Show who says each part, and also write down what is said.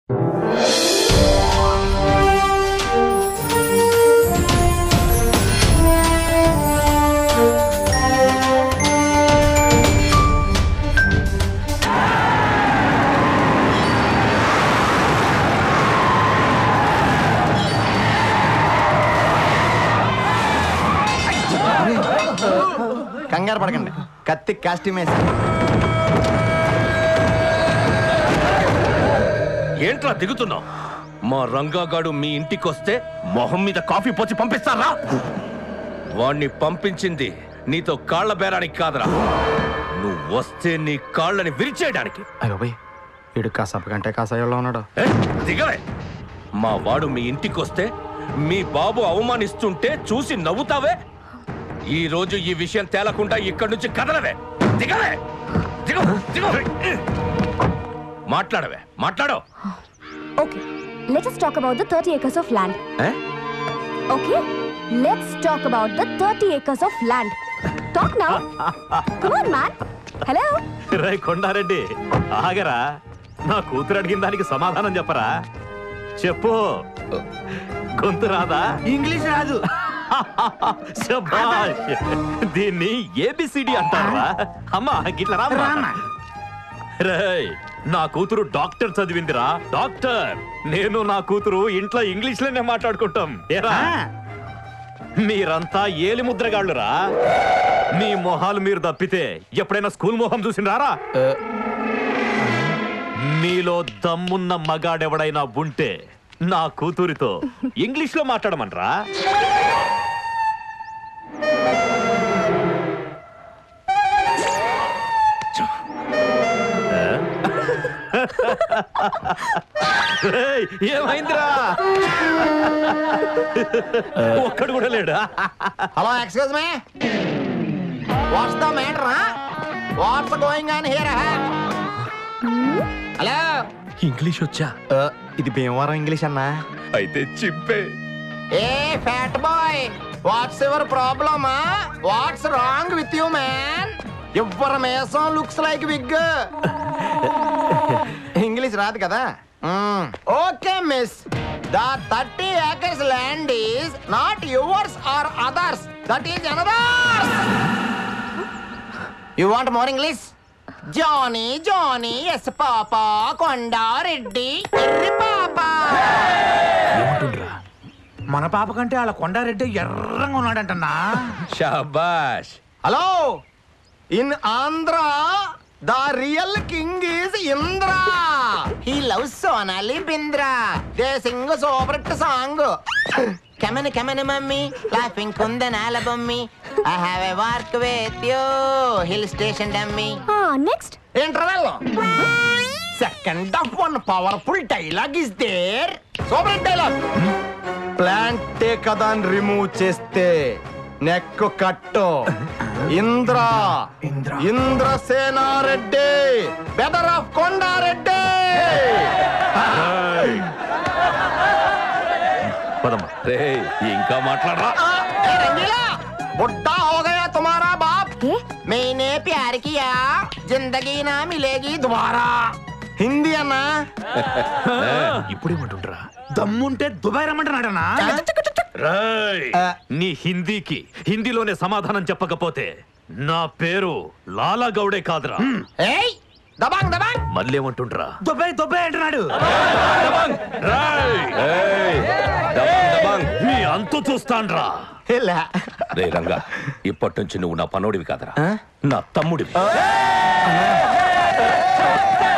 Speaker 1: కంగారు పడకండి కత్తి కాస్ట్యూమ్ వేసి
Speaker 2: ఏంట్రా దిగుతున్నావు మా రంగాగాడు మీ ఇంటికొస్తే మొహం మీద కాఫీ పోసి పంపిస్తారా వాణ్ణి పంపించింది నీతో కాళ్ళ బేరానికి కాదురా నువ్వు వస్తే నీ కాళ్ళని విరిచేయడానికి
Speaker 1: అయ్యో పోయి ఇడు కాసప్ప కంటే కాసాయోలో ఉన్నాడు
Speaker 2: ఏ, దిగవే మా వాడు మీ ఇంటికొస్తే మీ బాబు అవమానిస్తుంటే చూసి నవ్వుతావే ఈ రోజు ఈ విషయం తేలకుండా ఇక్కడి నుంచి కదలవే దిగవే దిగ దిగ మాట్లాడవే మాట్లాడో
Speaker 3: Okay, let us talk about the 30 acres of land.
Speaker 2: A?
Speaker 3: Okay, let's talk about the 30 acres of land. Talk now. Come on, man. Hello.
Speaker 4: రే కొండారెడ్డి ఆగరా నా కూతురు అడిగిన దానికి సమాధానం చెప్పరా చెప్పు గొంతు రాదా
Speaker 5: ఇంగ్లీష్ రాదు
Speaker 4: శభాష్. దీన్ని ఏబిసిడి అంటారా అమ్మా గిట్ల రామ్మా.
Speaker 5: రామ్మా.
Speaker 4: రేయ్ నా కూతురు డాక్టర్ చదివిందిరా డాక్టర్ నేను నా కూతురు ఇంట్లో ఇంగ్లీష్ లోనే మాట్లాడుకుంటాం ఏరా మీరంతా ఏలి ముద్రగాళ్ళురా మీ మొహాలు మీరు తప్పితే ఎప్పుడైనా స్కూల్ మొహం చూసినారా మీలో దమ్మున్న మగాడెవడైనా ఉంటే నా కూతురితో ఇంగ్లీష్ లో మాట్లాడమనరా ఏయ్, ఏమైందిరా ఒక్కడు కూడా లేడా
Speaker 1: hello excuse me what's the matter what's going on here hello
Speaker 2: English వచ్చా
Speaker 1: ఇది భీమవరం ఇంగ్లీష్ అన్నా
Speaker 2: అయితే చిప్పే
Speaker 1: a fat boy what's your ప్రాబ్లమా what's wrong with you man ఎవ్వర మేసం లుక్స్ లైక్ విగ్ ఇంగ్లీష్ రాదు కదా okay miss the thirty acres land is not yours or others that is another's you want more English Johnny Johnny yes papa Kondareddy ఎర్రి పాప
Speaker 5: మన పాప కంటే వాళ్ళ కొండారెడ్డి ఎర్రంగా ఉన్నాడంటన్నా
Speaker 2: షాబాష్
Speaker 1: hello in Andhra the real king is Indra he love Sonali Bindra they sing super hit song come on come on mummy laughing కుందనాల బొమ్మి I have a work with you hill station dummy
Speaker 3: Ah, next.
Speaker 1: Interval second half one powerful dialogue is there super dialogue ప్లాంటే కదా remove చేస్తే neck cut Indra
Speaker 5: Indra.
Speaker 1: Indrasenareddy brother of Kondareddy
Speaker 4: పదమ్మా
Speaker 2: రే ఇంకా మాట్లాడరా
Speaker 1: ఆ, ఏ రంగీలా बुढ़ा हो गया तुम्हारा बाप
Speaker 3: ఏ
Speaker 1: मैंने प्यार किया जिंदगी ना मिलेगी दोबारा హిందీ అన్నా
Speaker 4: ఇప్పుడేమంటుండ్రా
Speaker 5: దమ్ముంటే దుబాయ్ రమ్మంటున్నాడన్నా
Speaker 4: రేయ్, నీ హిందీకి హిందీలోనే సమాధానం చెప్పకపోతే నా పేరు లాలా గౌడే కాదురా
Speaker 1: ఏయ్ దబాంగ్ దబాంగ్
Speaker 4: మళ్ళీ ఏమంటుండ్రా
Speaker 5: దుబాయ్ దుబాయ్ అంటున్నాడు
Speaker 4: రేయ్,
Speaker 2: ఏయ్, దబాంగ్, దబాంగ్.
Speaker 4: మీ అంతు చూస్తాన్రా
Speaker 1: ఇలా
Speaker 2: రే రంగా ఇప్పటి నుంచి నువ్వు నా పనోడివి కాదరా
Speaker 1: ఆ?
Speaker 2: నా తమ్ముడివి